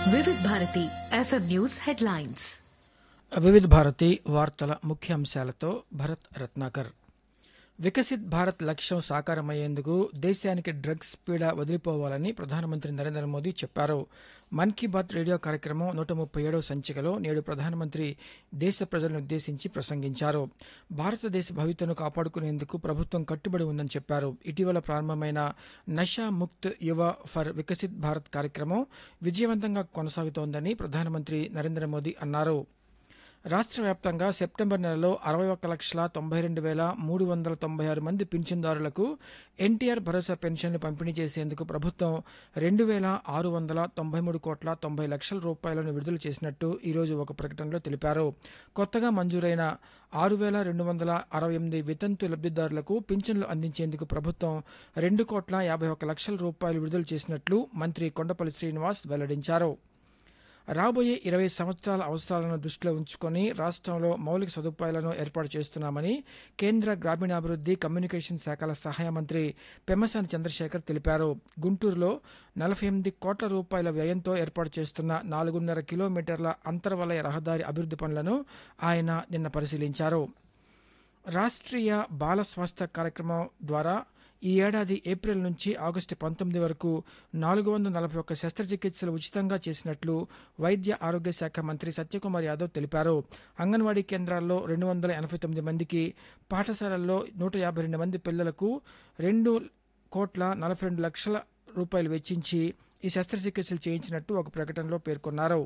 Vividh Bharati FM news headlines Vividha Bharati వార్తల ముఖ్యాంశాలతో భరత్ రత్నాకర్ వికసిత్ భారత్ లక్ష్యం సాకారమయ్యేందుకు దేశానికి డ్రగ్స్ పీడ వదిలిపోవాలని ప్రధానమంత్రి నరేంద్ర మోదీ చెప్పారు మన్ కీ బాత్ రేడియో కార్యక్రమం నూట ముప్పై ఏడవ సంచికలో నేడు ప్రధానమంత్రి దేశ ప్రజలను ఉద్దేశించి ప్రసంగించారు భారతదేశ భవితను కాపాడుకునేందుకు ప్రభుత్వం కట్టుబడి ఉందని చెప్పారు ఇటీవల ప్రారంభమైన నషా ముక్త్ యువ ఫర్ వికసిత్ భారత్ కార్యక్రమం విజయవంతంగా కొనసాగుతోందని ప్రధానమంత్రి నరేంద్ర మోదీ అన్నారు రాష్ట్ర వ్యాప్తంగా సెప్టెంబర్ నెలలో అరవై ఒక్క లక్షల తొంభై రెండు వేల మూడు వందల తొంభై ఆరు మంది పింఛన్దారులకు ఎన్టీఆర్ భరోసా పెన్షన్లు పంపిణీ చేసేందుకు ప్రభుత్వం రెండు వేల ఆరు వందల తొంభై మూడు కోట్ల తొంభై లక్షల రూపాయలను విడుదల చేసినట్టు ఈరోజు ఒక ప్రకటనలో తెలిపారు కొత్తగా మంజూరైన ఆరు వేల రెండు వందల అరవై ఎనిమిది వితంతు లబ్దిదారులకు పింఛన్లు అందించేందుకు ప్రభుత్వం రెండు కోట్ల యాభై ఒక్క లక్షల రూపాయలు విడుదల చేసినట్లు మంత్రి కొండపల్లి శ్రీనివాస్ వెల్లడించారు రాబోయే ఇరవై సంవత్సరాల అవసరాలను దృష్టిలో ఉంచుకొని రాష్ట్రంలో మౌలిక సదుపాయాలను ఏర్పాటు చేస్తున్నామని కేంద్ర గ్రామీణాభివృద్ధి కమ్యూనికేషన్ శాఖల సహాయ మంత్రి పెమ్మసాని చంద్రశేఖర్ తెలిపారు గుంటూరులో నలభై ఎనిమిది కోట్ల రూపాయల వ్యయంతో ఏర్పాటు చేస్తున్న నాలుగున్నర కిలోమీటర్ల అంతర్వలయ రహదారి అభివృద్ధి పనులను ఆయన నిన్న పరిశీలించారు రాష్ట్రీయ బాల స్వాస్థ్య కార్యక్రమం ద్వారా ఈ ఏడాది ఏప్రిల్ నుంచి ఆగస్టు పంతొమ్మిది వరకు నాలుగు వందల నలభై ఒక్క శస్త్రచికిత్సలు ఉచితంగా చేసినట్లు వైద్య ఆరోగ్య శాఖ మంత్రి సత్యకుమార్ యాదవ్ తెలిపారు అంగన్వాడీ కేంద్రాల్లో రెండు వందల ఎనభై తొమ్మిది మందికి పాఠశాలల్లో నూట యాభై రెండు మంది పిల్లలకు రెండు కోట్ల నలభై రెండు లక్షల రూపాయలు వెచ్చించి ఈ శస్త్రచికిత్సలు చేయించినట్టు ఒక ప్రకటనలో పేర్కొన్నారు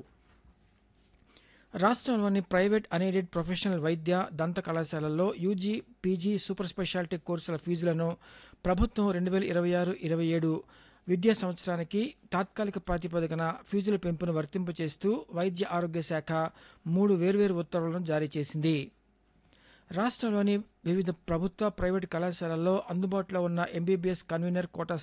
రాష్ట్రంలోని ప్రైవేట్ అన్ఎయిడెడ్ ప్రొఫెషనల్ వైద్య దంత కళాశాలల్లో యూజీ పీజీ సూపర్ స్పెషాలిటీ కోర్సుల ఫీజులను ప్రభుత్వం రెండు వేల ఇరవై ఆరు ఇరవై ఏడు విద్యా సంవత్సరానికి తాత్కాలిక ప్రాతిపదికన ఫీజుల పెంపును వర్తింపచేస్తూ వైద్య ఆరోగ్య శాఖ మూడు వేర్వేరు ఉత్తర్వులను జారీ చేసింది రాష్ట్రంలోని వివిధ ప్రభుత్వ ప్రైవేటు కళాశాలల్లో అందుబాటులో ఉన్న ఎంబీబీఎస్ కన్వీనర్ కోటా